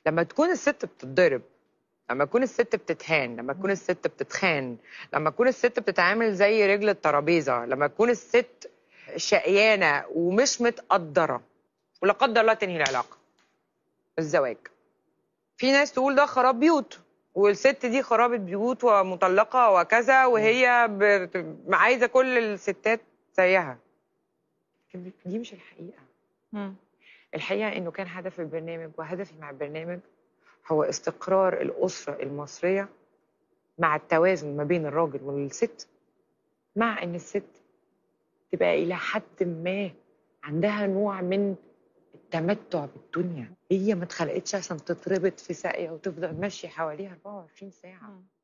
لما تكون الست بتتضرب لما تكون الست بتتهان لما تكون الست بتتخان لما تكون الست بتتعامل زي رجل الترابيزه لما تكون الست شقيانه ومش متقدره ولا قدر الله تنهي العلاقه الزواج في ناس تقول ده خراب بيوت والست دي خرابة بيوت ومطلقة وكذا وهي بت- عايزة كل الستات زيها لكن دي مش الحقيقة مم. الحقيقة إنه كان هدف البرنامج وهدفي مع البرنامج هو استقرار الأسرة المصرية مع التوازن ما بين الراجل والست مع إن الست تبقى إلى حد ما عندها نوع من التمتع بالدنيا هي ما اتخلقتش عشان تتربط في ساقية وتفضل ماشية حواليها 24 ساعة مم.